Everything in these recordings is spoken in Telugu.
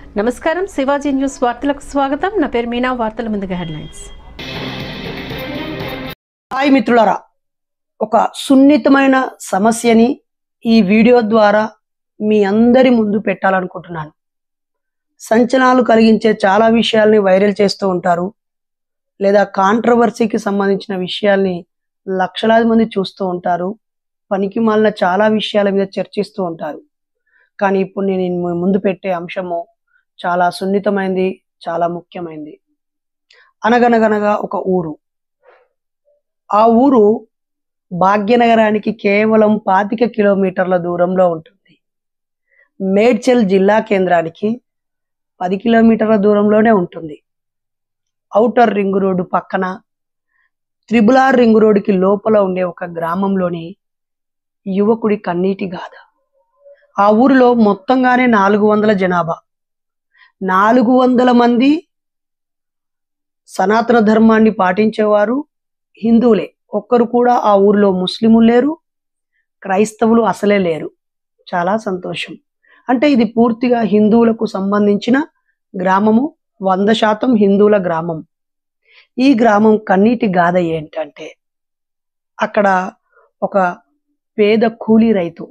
నమస్కారం శివాజీ న్యూస్ వార్తలకు స్వాగతం నా పేరు మీనా వార్తల ముందుగా హెడ్లైన్స్ హాయ్ మిత్రులారా ఒక సున్నితమైన సమస్యని ఈ వీడియో ద్వారా మీ అందరి ముందు పెట్టాలనుకుంటున్నాను సంచలనాలు కలిగించే చాలా విషయాల్ని వైరల్ చేస్తూ ఉంటారు లేదా కాంట్రవర్సీకి సంబంధించిన విషయాల్ని లక్షలాది మంది చూస్తూ ఉంటారు పనికి మాలిన చాలా విషయాల మీద చర్చిస్తూ ఉంటారు కానీ ఇప్పుడు నేను మీ ముందు పెట్టే అంశము చాలా సున్నితమైంది చాలా ముఖ్యమైనది అనగనగనగా ఒక ఊరు ఆ ఊరు భాగ్యనగరానికి కేవలం పాతిక కిలోమీటర్ల దూరంలో ఉంటుంది మేడ్చల్ జిల్లా కేంద్రానికి పది కిలోమీటర్ల దూరంలోనే ఉంటుంది ఔటర్ రింగ్ రోడ్డు పక్కన త్రిబులార్ రింగ్ రోడ్డుకి లోపల ఉండే ఒక గ్రామంలోని యువకుడి కన్నీటి గాథ ఆ ఊరిలో మొత్తంగానే నాలుగు వందల జనాభా నాలుగు వందల మంది సనాతన ధర్మాన్ని పాటించేవారు హిందువులే ఒక్కరు కూడా ఆ ఊరిలో ముస్లిములు లేరు క్రైస్తవులు అసలే లేరు చాలా సంతోషం అంటే ఇది పూర్తిగా హిందువులకు సంబంధించిన గ్రామము వంద శాతం హిందువుల గ్రామం ఈ గ్రామం కన్నీటి గాథ ఏంటంటే అక్కడ ఒక పేద కూలీ రైతు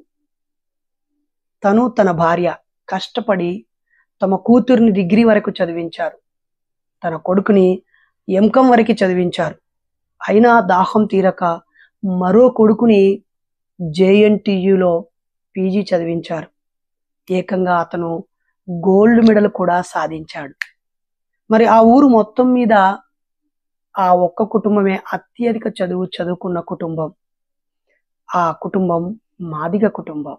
తను తన భార్య కష్టపడి తమ కూతుర్ని డిగ్రీ వరకు చదివించారు తన కొడుకుని ఎంకం వరకు చదివించారు అయినా దాహం తీరక మరో కొడుకుని జేఎన్టీయులో పీజీ చదివించారు ఏకంగా అతను గోల్డ్ మెడల్ కూడా సాధించాడు మరి ఆ ఊరు మొత్తం మీద ఆ ఒక్క కుటుంబమే అత్యధిక చదువు చదువుకున్న కుటుంబం ఆ కుటుంబం మాదిగ కుటుంబం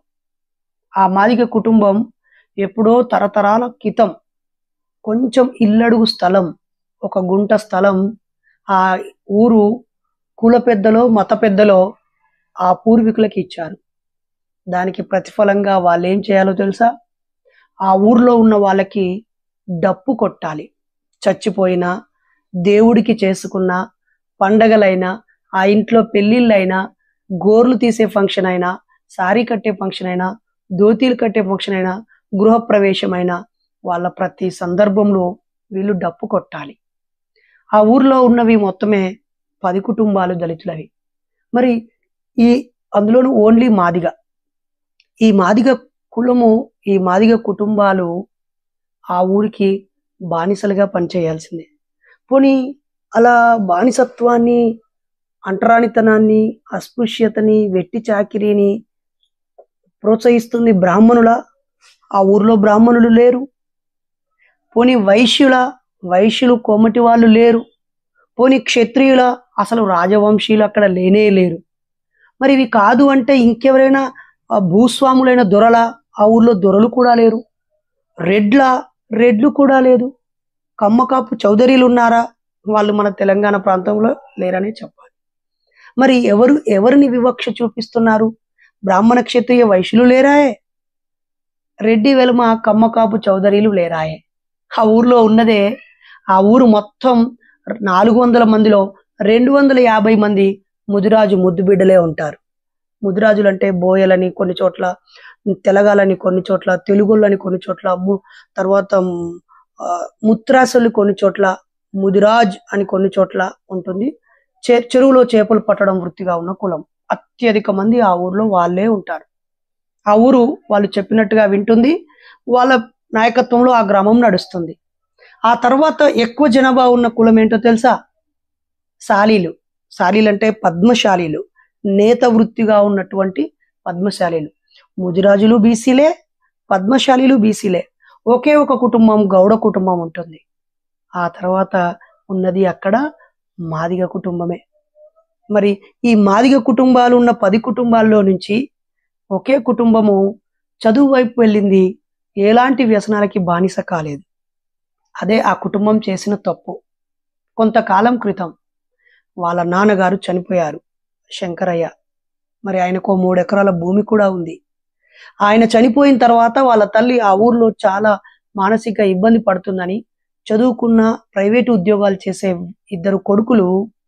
ఆ మాదిగ కుటుంబం ఎప్పుడో తరతరాల క్రితం కొంచెం ఇల్లడుగు స్థలం ఒక గుంట స్థలం ఆ ఊరు కుల పెద్దలో మత పెద్దలో ఆ పూర్వీకులకి ఇచ్చారు దానికి ప్రతిఫలంగా వాళ్ళు ఏం చేయాలో తెలుసా ఆ ఊర్లో ఉన్న వాళ్ళకి డప్పు కొట్టాలి చచ్చిపోయినా దేవుడికి చేసుకున్న పండగలైనా ఆ ఇంట్లో పెళ్ళిళ్ళైనా గోర్లు తీసే ఫంక్షన్ అయినా సారీ కట్టే ఫంక్షన్ అయినా ధోతీలు కట్టే ఫంక్షన్ అయినా గృహప్రవేశమైనా వాళ్ళ ప్రతి సందర్భంలో వీళ్ళు డప్పు కొట్టాలి ఆ ఊర్లో ఉన్నవి మొత్తమే పది కుటుంబాలు దళితులవి మరి ఈ అందులోనూ ఓన్లీ మాదిగ ఈ మాదిగ కులము ఈ మాదిగ కుటుంబాలు ఆ ఊరికి బానిసలుగా పనిచేయాల్సిందే పోనీ అలా బానిసత్వాన్ని అంటరానితనాన్ని అస్పృశ్యతని వెట్టి చాకిరీని ప్రోత్సహిస్తుంది బ్రాహ్మణుల ఆ ఊర్లో బ్రాహ్మణులు లేరు పోనీ వైశ్యుల వైశ్యులు కోమటి వాళ్ళు లేరు పోనీ క్షత్రియుల అసలు రాజవంశీయులు అక్కడ లేనే లేరు మరి ఇవి కాదు అంటే ఇంకెవరైనా ఆ భూస్వాములైన దొరల ఆ ఊర్లో దొరలు కూడా లేరు రెడ్ల రెడ్లు కూడా లేదు కమ్మకాపు చౌదరీలు ఉన్నారా వాళ్ళు మన తెలంగాణ ప్రాంతంలో లేరనే చెప్పాలి మరి ఎవరు ఎవరిని వివక్ష చూపిస్తున్నారు బ్రాహ్మణ క్షత్రియ వైశ్యులు లేరాయే రెడ్డి వెలుమ కమ్మకాపు చౌదరీలు లేరాయే ఆ ఊర్లో ఉన్నదే ఆ ఊరు మొత్తం నాలుగు వందల మందిలో రెండు వందల యాభై మంది ముదిరాజు ముద్దు బిడ్డలే ఉంటారు ముదిరాజులు అంటే బోయలని కొన్ని చోట్ల తెలగాలని కొన్ని చోట్ల తెలుగులని కొన్ని చోట్ల ము- తర్వాత మ్, ఆ, ముత్రాసలు కొన్ని చోట్ల ముదిరాజ్ అని కొన్ని చోట్ల ఉంటుంది చె- చెరువులో చేపలు పట్టడం వృత్తిగా ఉన్న కులం అత్యధిక మంది ఆ ఊర్లో వాళ్ళే ఉంటారు ఆ ఊరు వాళ్ళు చెప్పినట్టుగా వింటుంది వాళ్ళ నాయకత్వంలో ఆ గ్రామం నడుస్తుంది ఆ తర్వాత ఎక్కువ జనాభా ఉన్న కులం ఏంటో తెలుసా శాలీలు శాలీలు అంటే పద్మశాలీలు నేత వృత్తిగా ఉన్నటువంటి పద్మశాలీలు ముదిరాజులు బీసీలే పద్మశాలీలు బీసీలే ఒకే ఒక కుటుంబం గౌడ కుటుంబం ఉంటుంది ఆ తర్వాత ఉన్నది అక్కడ మాదిగ కుటుంబమే మరి ఈ మాదిగ కుటుంబాలు ఉన్న పది కుటుంబాల్లో నుంచి ఒకే కుటుంబము చదువు వైపు వెళ్ళింది ఎలాంటి వ్యసనాలకి బానిస కాలేదు అదే ఆ కుటుంబం చేసిన తప్పు కొంతకాలం క్రితం వాళ్ళ నాన్నగారు చనిపోయారు శంకరయ్య మరి ఆయనకు మూడు ఎకరాల భూమి కూడా ఉంది ఆయన చనిపోయిన తర్వాత వాళ్ళ తల్లి ఆ ఊర్లో చాలా మానసిక ఇబ్బంది పడుతుందని చదువుకున్న ప్రైవేటు ఉద్యోగాలు చేసే ఇద్దరు కొడుకులు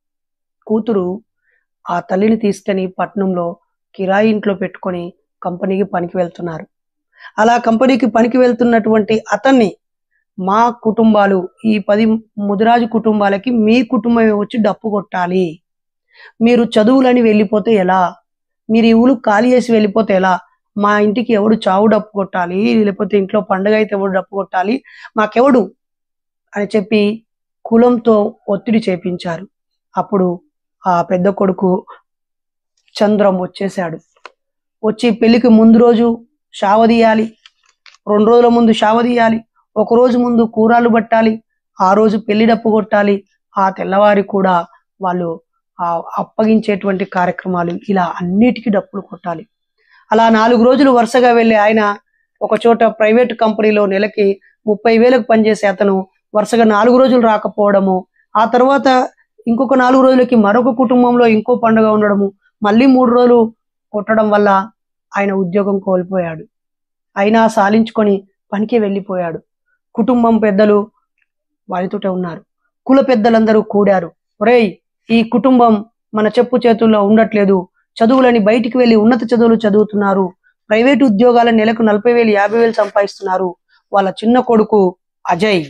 కూతురు ఆ తల్లిని తీసుకొని పట్నంలో కిరాయి ఇంట్లో పెట్టుకొని కంపెనీకి పనికి వెళ్తున్నారు అలా కంపెనీకి పనికి వెళ్తున్నటువంటి అతన్ని మా కుటుంబాలు ఈ పది ముదిరాజు కుటుంబాలకి మీ కుటుంబమే వచ్చి డప్పు కొట్టాలి మీరు చదువులని వెళ్ళిపోతే ఎలా మీరు ఈ ఊరు ఖాళీ చేసి వెళ్ళిపోతే ఎలా మా ఇంటికి ఎవడు చావు డప్పు కొట్టాలి లేకపోతే ఇంట్లో పండగ అయితే ఎవడు డప్పు కొట్టాలి మాకెవడు అని చెప్పి కులంతో ఒత్తిడి చేపించారు అప్పుడు ఆ పెద్ద కొడుకు చంద్రం వచ్చేసాడు వచ్చి పెళ్లికి ముందు రోజు షావదీయాలి రెండు రోజుల ముందు షావదీయాలి ఒక రోజు ముందు కూరాలు పట్టాలి ఆ రోజు పెళ్లి డప్పు కొట్టాలి ఆ తెల్లవారి కూడా వాళ్ళు ఆ అప్పగించేటువంటి కార్యక్రమాలు ఇలా అన్నిటికీ డప్పులు కొట్టాలి అలా నాలుగు రోజులు వరుసగా వెళ్ళి ఆయన ఒక చోట ప్రైవేట్ కంపెనీలో నెలకి ముప్పై వేలకు పనిచేసే అతను వరుసగా నాలుగు రోజులు రాకపోవడము ఆ తర్వాత ఇంకొక నాలుగు రోజులకి మరొక కుటుంబంలో ఇంకో పండుగ ఉండడము మళ్ళీ మూడు రోజులు కొట్టడం వల్ల ఆయన ఉద్యోగం కోల్పోయాడు అయినా సాలించుకొని పనికి వెళ్ళిపోయాడు కుటుంబం పెద్దలు వారితోటే ఉన్నారు కుల పెద్దలందరూ కూడారు ఒరేయ్ ఈ కుటుంబం మన చెప్పు చేతుల్లో ఉండట్లేదు చదువులని బయటికి వెళ్ళి ఉన్నత చదువులు చదువుతున్నారు ప్రైవేట్ ఉద్యోగాల నెలకు నలభై వేలు యాభై వేలు సంపాదిస్తున్నారు వాళ్ళ చిన్న కొడుకు అజయ్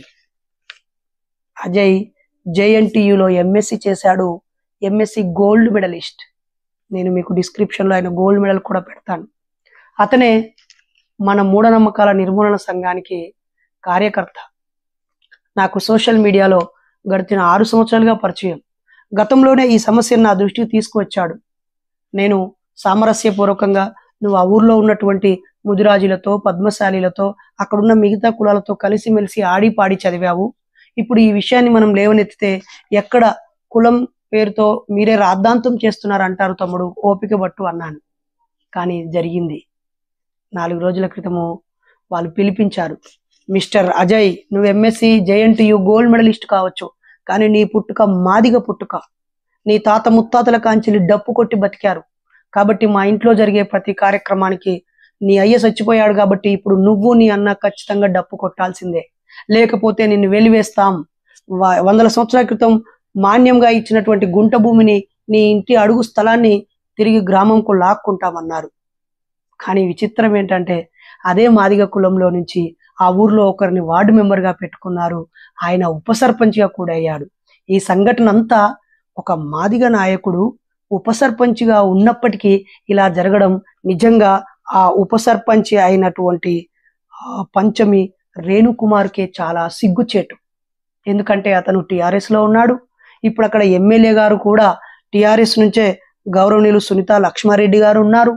అజయ్ జేఎన్టీయులో ఎంఎస్సి చేశాడు ఎంఎస్సి గోల్డ్ మెడలిస్ట్ నేను మీకు description లో ఆయన గోల్డ్ మెడల్ కూడా పెడతాను అతనే మన మూఢనమ్మకాల నిర్మూలన సంఘానికి కార్యకర్త నాకు సోషల్ మీడియాలో గడిచిన ఆరు సంవత్సరాలుగా పరిచయం గతంలోనే ఈ సమస్యను నా దృష్టికి తీసుకువచ్చాడు నేను సామరస్యపూర్వకంగా నువ్వు ఆ ఊర్లో ఉన్నటువంటి ముదిరాజులతో పద్మశాలిలతో అక్కడున్న మిగతా కులాలతో కలిసిమెలిసి ఆడి పాడి చదివావు ఇప్పుడు ఈ విషయాన్ని మనం లేవనెత్తితే ఎక్కడ కులం పేరుతో మీరే రాద్ధాంతం చేస్తున్నారు అంటారు తమ్ముడు ఓపిక పట్టు అన్నాను కానీ ఇది జరిగింది నాలుగు రోజుల క్రితము వాళ్ళు పిలిపించారు మిస్టర్ అజయ్ నువ్వు ఎంఎస్సి జేఎన్టీయు గోల్డ్ మెడలిస్ట్ కావచ్చు కానీ నీ పుట్టుక మాదిగ పుట్టుక నీ తాత ముత్తాతల కాంచెలు డప్పు కొట్టి బతికారు కాబట్టి మా ఇంట్లో జరిగే ప్రతి కార్యక్రమానికి నీ అయ్య చచ్చిపోయాడు కాబట్టి ఇప్పుడు నువ్వు నీ అన్న ఖచ్చితంగా డప్పు కొట్టాల్సిందే లేకపోతే నిన్ను వెలివేస్తాం వ- వందల సంవత్సరాల క్రితం మాన్యంగా ఇచ్చినటువంటి గుంట భూమిని నీ ఇంటి అడుగు స్థలాన్ని తిరిగి గ్రామంకు లాక్కుంటామన్నారు కానీ విచిత్రం ఏంటంటే అదే మాదిగ కులంలో నుంచి ఆ ఊర్లో ఒకరిని వార్డు మెంబర్ గా పెట్టుకున్నారు ఆయన ఉప సర్పంచ్గా కూడా అయ్యాడు ఈ సంఘటన అంతా ఒక మాదిగ నాయకుడు ఉప సర్పంచ్గా ఉన్నప్పటికీ ఇలా జరగడం నిజంగా ఆ ఉప సర్పంచ్ అయినటువంటి ఆ, పంచమి రేణుకుమార్కే చాలా సిగ్గుచేటు ఎందుకంటే అతను టిఆర్ఎస్ లో ఉన్నాడు ఇప్పుడు అక్కడ ఎమ్మెల్యే గారు కూడా టిఆర్ఎస్ నుంచే గౌరవనీయులు సునీత లక్ష్మారెడ్డి గారు ఉన్నారు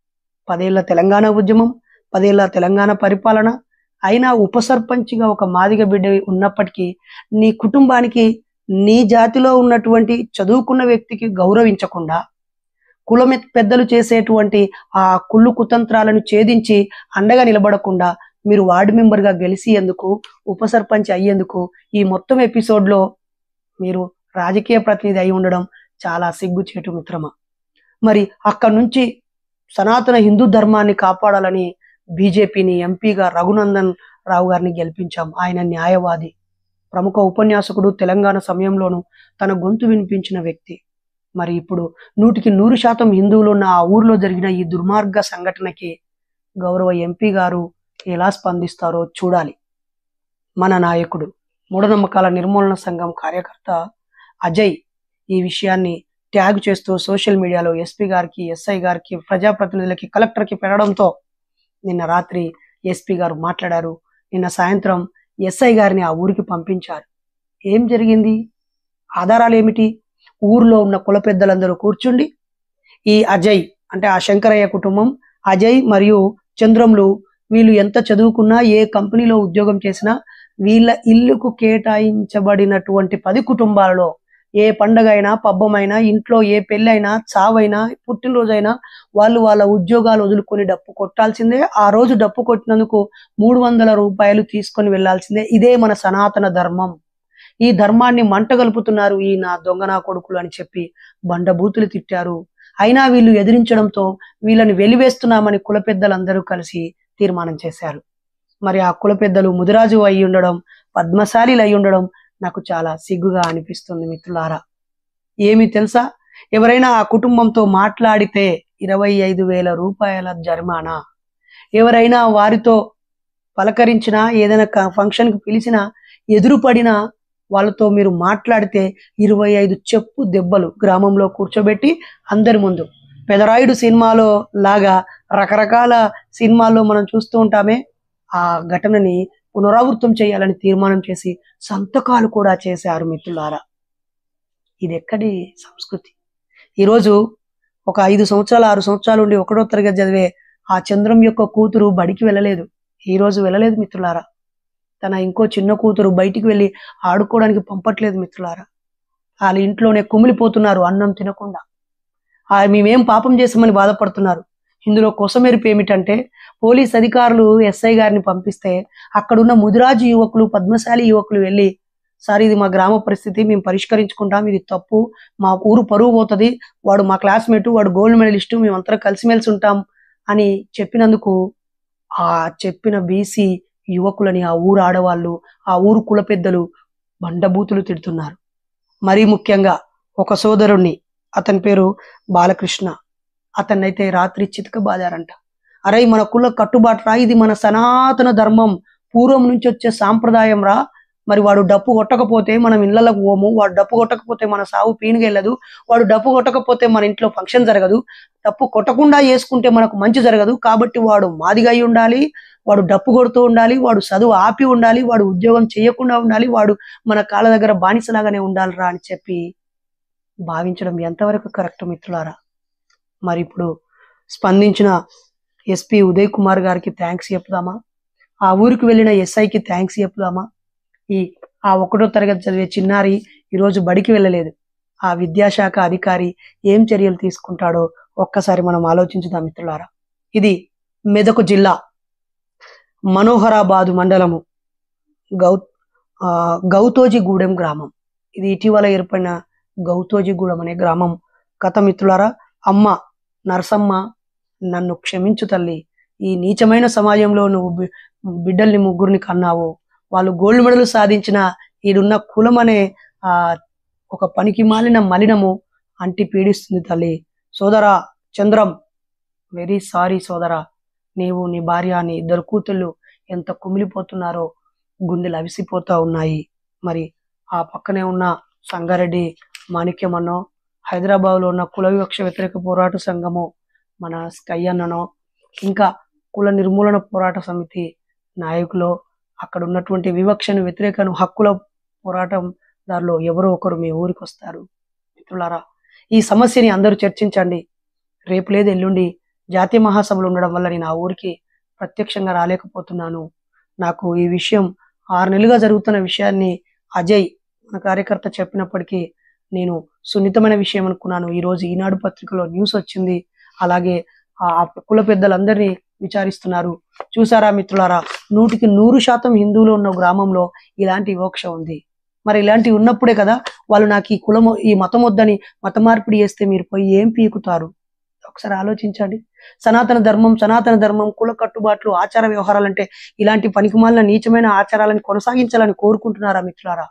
పదేళ్ల తెలంగాణ ఉద్యమం పదేళ్ల తెలంగాణ పరిపాలన అయినా ఉప సర్పంచ్గా ఒక మాదిగ బిడ్డ ఉన్నప్పటికీ నీ కుటుంబానికి నీ జాతిలో ఉన్నటువంటి చదువుకున్న వ్యక్తికి గౌరవించకుండా కులం పెద్దలు చేసేటువంటి ఆ కుళ్ళు కుతంత్రాలను ఛేదించి అండగా నిలబడకుండా మీరు వార్డు మెంబర్ గా గెలిచి ఎందుకు ఉప సర్పంచ్ అయ్యేందుకు ఈ మొత్తం ఎపిసోడ్ లో మీరు రాజకీయ ప్రతినిధి అయి ఉండడం చాలా సిగ్గుచేటు మిత్రమా మరి అక్కడ నుంచి సనాతన హిందూ ధర్మాన్ని కాపాడాలని బీజేపీని ఎంపీగా రఘునందన్ రావు గారిని గెలిపించాం ఆయన న్యాయవాది ప్రముఖ ఉపన్యాసకుడు తెలంగాణ సమయంలోనూ తన గొంతు వినిపించిన వ్యక్తి మరి ఇప్పుడు నూటికి నూరు శాతం హిందువులు ఉన్న ఆ ఊర్లో జరిగిన ఈ దుర్మార్గ సంఘటనకి గౌరవ ఎంపీ గారు ఎలా స్పందిస్తారో చూడాలి మన నాయకుడు మూఢనమ్మకాల నిర్మూలన సంఘం కార్యకర్త అజయ్ ఈ విషయాన్ని ట్యాగ్ చేస్తూ సోషల్ మీడియాలో ఎస్పీ గారికి ఎస్ఐ గారికి ప్రజాప్రతినిధులకి కలెక్టర్కి పెట్టడంతో నిన్న రాత్రి ఎస్పీ గారు మాట్లాడారు నిన్న సాయంత్రం ఎస్ఐ గారిని ఆ ఊరికి పంపించారు ఏం జరిగింది ఆధారాలు ఏమిటి ఊర్లో ఉన్న కుల పెద్దలందరూ కూర్చుండి ఈ అజయ్ అంటే ఆ శంకరయ్య కుటుంబం అజయ్ మరియు చంద్రములు వీళ్ళు ఎంత చదువుకున్నా ఏ కంపెనీలో ఉద్యోగం చేసినా వీళ్ళ ఇల్లుకు కేటాయించబడినటువంటి పది కుటుంబాలలో ఏ పండగ అయినా పబ్బమైనా ఇంట్లో ఏ పెళ్ళైనా చావైనా పుట్టినరోజైనా వాళ్ళు వాళ్ళ ఉద్యోగాలు వదులుకొని డప్పు కొట్టాల్సిందే ఆ రోజు డప్పు కొట్టినందుకు మూడు వందల రూపాయలు తీసుకొని వెళ్లాల్సిందే ఇదే మన సనాతన ధర్మం ఈ ధర్మాన్ని మంట గలుపుతున్నారు ఈ నా దొంగ నా కొడుకులు అని చెప్పి బండబూతులు తిట్టారు అయినా వీళ్ళు ఎదిరించడంతో వీళ్ళని వెలివేస్తున్నామని కుల పెద్దలందరూ కలిసి తీర్మానం చేశారు మరి ఆ కుల పెద్దలు ముదిరాజు అయి ఉండడం పద్మశాలీలు అయి ఉండడం నాకు చాలా సిగ్గుగా అనిపిస్తుంది మిత్రులారా ఏమి తెలుసా ఎవరైనా ఆ కుటుంబంతో మాట్లాడితే ఇరవై ఐదు వేల రూపాయల జరిమానా ఎవరైనా వారితో పలకరించినా ఏదైనా క- ఫంక్షన్కి పిలిచినా ఎదురుపడినా వాళ్ళతో మీరు మాట్లాడితే ఇరవై ఐదు చెప్పు దెబ్బలు గ్రామంలో కూర్చోబెట్టి అందరి ముందు పెదరాయుడు సినిమాలో లాగా రకరకాల సినిమాల్లో మనం చూస్తూ ఉంటామే ఆ ఘటనని పునరావృతం చేయాలని తీర్మానం చేసి సంతకాలు కూడా చేశారు మిత్రులారా ఇది ఎక్కడి సంస్కృతి ఈరోజు ఒక ఐదు సంవత్సరాలు ఆరు సంవత్సరాలు ఉండి ఒకటో తరగతి చదివే ఆ చంద్రం యొక్క కూతురు బడికి వెళ్ళలేదు ఈ రోజు వెళ్ళలేదు మిత్రులారా తన ఇంకో చిన్న కూతురు బయటికి వెళ్ళి ఆడుకోవడానికి పంపట్లేదు మిత్రులారా వాళ్ళ ఇంట్లోనే కుమిలిపోతున్నారు అన్నం తినకుండా ఆ మేమేం పాపం చేసామని బాధపడుతున్నారు ఇందులో కొసమెరుపు ఏమిటంటే పోలీస్ అధికారులు ఎస్ఐ గారిని పంపిస్తే అక్కడున్న ముదిరాజు యువకులు పద్మశాలి యువకులు వెళ్ళి సార్ ఇది మా గ్రామ పరిస్థితి మేము పరిష్కరించుకుంటాం ఇది తప్పు మా ఊరు పరువు పోతుంది వాడు మా క్లాస్మేట్ వాడు గోల్డ్ మెడలిస్టు మేమంతా కలిసిమెలిసి ఉంటాం అని చెప్పినందుకు ఆ చెప్పిన బీసీ యువకులని ఆ ఊరు ఆడవాళ్ళు ఆ ఊరు కుల పెద్దలు బండబూతులు తిడుతున్నారు మరీ ముఖ్యంగా ఒక సోదరుణ్ణి అతని పేరు బాలకృష్ణ అతన్నైతే రాత్రి చితక బాదారంట అరే మన కుల కట్టుబాటు రా ఇది మన సనాతన ధర్మం పూర్వం నుంచి వచ్చే సాంప్రదాయం రా మరి వాడు డప్పు కొట్టకపోతే మనం ఇళ్లకు పోము వాడు డప్పు కొట్టకపోతే మన సాగు పీనుగెళ్ళదు వాడు డప్పు కొట్టకపోతే మన ఇంట్లో ఫంక్షన్ జరగదు డప్పు కొట్టకుండా చేసుకుంటే మనకు మంచి జరగదు కాబట్టి వాడు మాదిగా అయి ఉండాలి వాడు డప్పు కొడుతూ ఉండాలి వాడు చదువు ఆపి ఉండాలి వాడు ఉద్యోగం చేయకుండా ఉండాలి వాడు మన కాళ్ళ దగ్గర బానిసలాగానే ఉండాలిరా అని చెప్పి భావించడం ఎంతవరకు కరెక్ట్ మిత్రులారా మరి ఇప్పుడు స్పందించిన ఎస్పీ ఉదయ్ కుమార్ గారికి థ్యాంక్స్ చెప్దామా ఆ ఊరికి వెళ్ళిన ఎస్ఐకి థ్యాంక్స్ చెప్దామా ఈ ఆ ఒకటో తరగతి చదివే చిన్నారి ఈరోజు బడికి వెళ్ళలేదు ఆ విద్యాశాఖ అధికారి ఏం చర్యలు తీసుకుంటాడో ఒక్కసారి మనం ఆలోచించుదాం మిత్రులారా ఇది మెదకు జిల్లా మనోహరాబాదు మండలము గౌ ఆ, గౌతోజిగూడెం గ్రామం ఇది ఇటీవల ఏర్పడిన గౌతోజిగూడెం అనే గ్రామం కథ మిత్రులారా అమ్మ నరసమ్మ నన్ను క్షమించు తల్లి ఈ నీచమైన సమాజంలో నువ్వు బి- బిడ్డల్ని ముగ్గురిని కన్నావు వాళ్ళు గోల్డ్ మెడల్ సాధించిన ఈడున్న కులం అనే ఆ ఒక పనికి మాలిన మలినము అంటి పీడిస్తుంది తల్లి సోదరా చంద్రం వెరీ సారీ సోదరా నీవు నీ భార్య నీ ఇద్దరు కూతుళ్ళు ఎంత కుమిలిపోతున్నారో గుండెలు అవిసిపోతా ఉన్నాయి మరి ఆ పక్కనే ఉన్న సంగారెడ్డి మాణిక్యమన్నో హైదరాబాద్ లో ఉన్న కుల వివక్ష వ్యతిరేక పోరాట సంఘము మన స్కై అన్ననో ఇంకా కుల నిర్మూలన పోరాట సమితి నాయకులు అక్కడ ఉన్నటువంటి వివక్షను వ్యతిరేకను హక్కుల పోరాటం దారిలో ఎవరో ఒకరు మీ ఊరికి వస్తారు మిత్రులారా ఈ సమస్యని అందరూ చర్చించండి రేపు లేదు ఎల్లుండి జాతీయ మహాసభలు ఉండడం వల్ల నేను ఆ ఊరికి ప్రత్యక్షంగా రాలేకపోతున్నాను నాకు ఈ విషయం ఆరు నెలలుగా జరుగుతున్న విషయాన్ని అజయ్ మన కార్యకర్త చెప్పినప్పటికీ నేను సున్నితమైన విషయం అనుకున్నాను ఈ రోజు ఈనాడు పత్రికలో న్యూస్ వచ్చింది అలాగే ఆ ఆ కుల పెద్దలందరినీ విచారిస్తున్నారు చూసారా మిత్రులారా నూటికి నూరు శాతం హిందువులు ఉన్న గ్రామంలో ఇలాంటి వివక్ష ఉంది మరి ఇలాంటివి ఉన్నప్పుడే కదా వాళ్ళు నాకు ఈ కులం ఈ మతం వద్దని మత మార్పిడి చేస్తే మీరు పోయి ఏం పీకుతారు ఒకసారి ఆలోచించండి సనాతన ధర్మం సనాతన ధర్మం కుల కట్టుబాట్లు ఆచార వ్యవహారాలంటే ఇలాంటి పనికిమాలిన నీచమైన ఆచారాలను కొనసాగించాలని కోరుకుంటున్నారా మిత్రులారా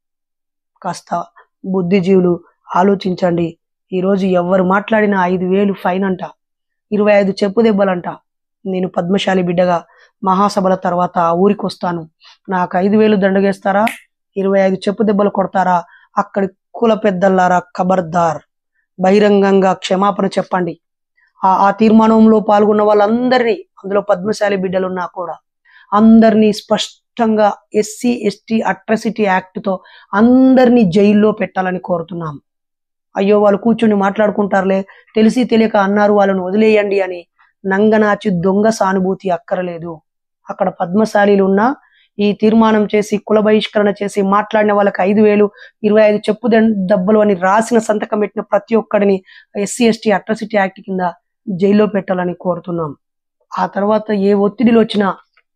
కాస్త బుద్ధిజీవులు ఆలోచించండి ఈ రోజు ఎవరు మాట్లాడినా ఐదు వేలు ఫైన్ అంట ఇరవై ఐదు చెప్పు దెబ్బలంట నేను పద్మశాలి బిడ్డగా మహాసభల తర్వాత ఆ ఊరికి వస్తాను నాకు ఐదు వేలు దండగేస్తారా ఇరవై ఐదు చెప్పు దెబ్బలు కొడతారా అక్కడి కుల పెద్దల్లారా ఖబర్దార్ బహిరంగంగా క్షమాపణ చెప్పండి ఆ ఆ తీర్మానంలో పాల్గొన్న వాళ్ళందరినీ అందులో పద్మశాలి బిడ్డలున్నా కూడా అందరినీ స్పష్టంగా ఎస్సీ ఎస్టీ అట్రసిటీ యాక్ట్ తో అందరినీ జైల్లో పెట్టాలని కోరుతున్నాం అయ్యో వాళ్ళు కూర్చుని మాట్లాడుకుంటారులే తెలిసి తెలియక అన్నారు వాళ్ళని వదిలేయండి అని నంగనాచి దొంగ సానుభూతి అక్కరలేదు అక్కడ పద్మశాలీలు ఉన్నా ఈ తీర్మానం చేసి కుల బహిష్కరణ చేసి మాట్లాడిన వాళ్ళకి ఐదు వేలు ఇరవై ఐదు చెప్పు దెం- దెబ్బలు అని రాసిన సంతకం పెట్టిన ప్రతి ఒక్కడిని ఎస్సీ ఎస్టీ అట్రసిటీ యాక్ట్ కింద జైల్లో పెట్టాలని కోరుతున్నాం ఆ తర్వాత ఏ ఒత్తిడిలు వచ్చినా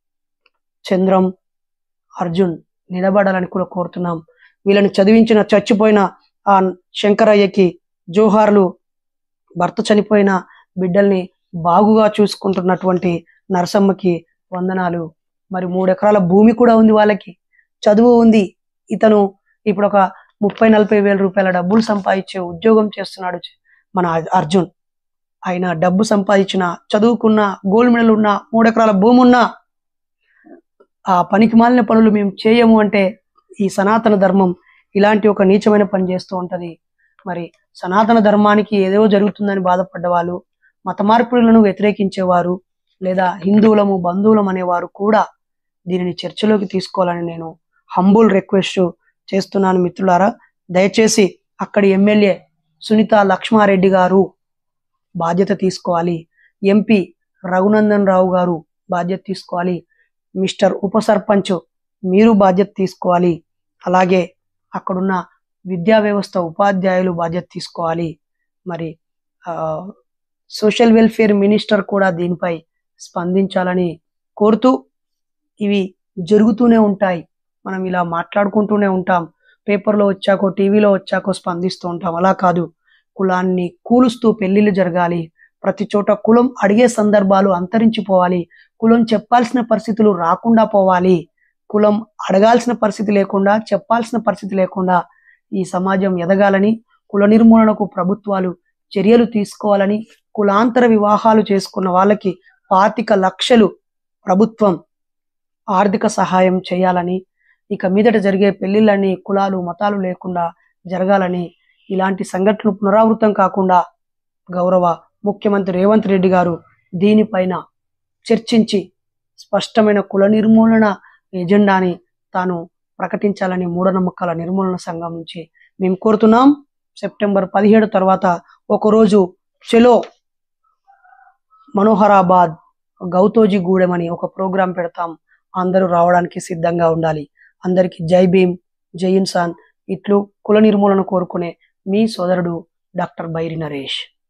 చంద్రం అర్జున్ నిలబడాలని కూడా కోరుతున్నాం వీళ్ళని చదివించిన చచ్చిపోయిన ఆ శంకరయ్యకి జోహార్లు భర్త చనిపోయిన బిడ్డల్ని బాగుగా చూసుకుంటున్నటువంటి నరసమ్మకి వందనాలు మరి మూడు ఎకరాల భూమి కూడా ఉంది వాళ్ళకి చదువు ఉంది ఇతను ఇప్పుడు ఒక ముప్పై నలభై వేల రూపాయల డబ్బులు సంపాదించే ఉద్యోగం చేస్తున్నాడు మన అర్జున్ ఆయన డబ్బు సంపాదించిన చదువుకున్న గోల్డ్ మెడల్ ఉన్న మూడు ఎకరాల భూమి ఉన్నా ఆ పనికి మాలిన పనులు మేము చేయము అంటే ఈ సనాతన ధర్మం ఇలాంటి ఒక నీచమైన పని చేస్తూ ఉంటది మరి సనాతన ధర్మానికి ఏదో జరుగుతుందని బాధపడ్డ వాళ్ళు మత మార్పులను వ్యతిరేకించేవారు లేదా హిందువులము బంధువులం అనేవారు కూడా దీనిని చర్చలోకి తీసుకోవాలని నేను హంబుల్ రిక్వెస్ట్ చేస్తున్నాను మిత్రులారా దయచేసి అక్కడి ఎమ్మెల్యే సునీత లక్ష్మారెడ్డి గారు బాధ్యత తీసుకోవాలి ఎంపీ రఘునందన్ రావు గారు బాధ్యత తీసుకోవాలి మిస్టర్ ఉప సర్పంచ్ మీరు బాధ్యత తీసుకోవాలి అలాగే అక్కడున్న విద్యా వ్యవస్థ ఉపాధ్యాయులు బాధ్యత తీసుకోవాలి మరి ఆ, సోషల్ వెల్ఫేర్ మినిస్టర్ కూడా దీనిపై స్పందించాలని కోరుతూ ఇవి జరుగుతూనే ఉంటాయి మనం ఇలా మాట్లాడుకుంటూనే ఉంటాం పేపర్లో వచ్చాకో టీవీలో వచ్చాకో స్పందిస్తూ ఉంటాం అలా కాదు కులాన్ని కూలుస్తూ పెళ్లిళ్ళు జరగాలి ప్రతి చోట కులం అడిగే సందర్భాలు అంతరించిపోవాలి కులం చెప్పాల్సిన పరిస్థితులు రాకుండా పోవాలి కులం అడగాల్సిన పరిస్థితి లేకుండా చెప్పాల్సిన పరిస్థితి లేకుండా ఈ సమాజం ఎదగాలని కుల నిర్మూలనకు ప్రభుత్వాలు చర్యలు తీసుకోవాలని కులాంతర వివాహాలు చేసుకున్న వాళ్ళకి పాతిక లక్షలు ప్రభుత్వం ఆర్థిక సహాయం చేయాలని ఇక మీదట జరిగే పెళ్లిళ్ళని కులాలు మతాలు లేకుండా జరగాలని ఇలాంటి సంఘటనలు పునరావృతం కాకుండా గౌరవ ముఖ్యమంత్రి రేవంత్ రెడ్డి గారు దీనిపైన చర్చించి స్పష్టమైన కుల నిర్మూలన ఎజెండాని తాను ప్రకటించాలని మూఢనమ్మకాల నిర్మూలన సంఘం నుంచి మేము కోరుతున్నాం సెప్టెంబర్ పదిహేడు తర్వాత ఒకరోజు చెలో మనోహరాబాద్ గౌతోజీ గూడెం అని ఒక ప్రోగ్రాం పెడతాం అందరూ రావడానికి సిద్ధంగా ఉండాలి అందరికీ జై భీమ్ జై ఇన్సాన్ ఇట్లు కుల నిర్మూలన కోరుకునే మీ సోదరుడు డాక్టర్ బైరి నరేష్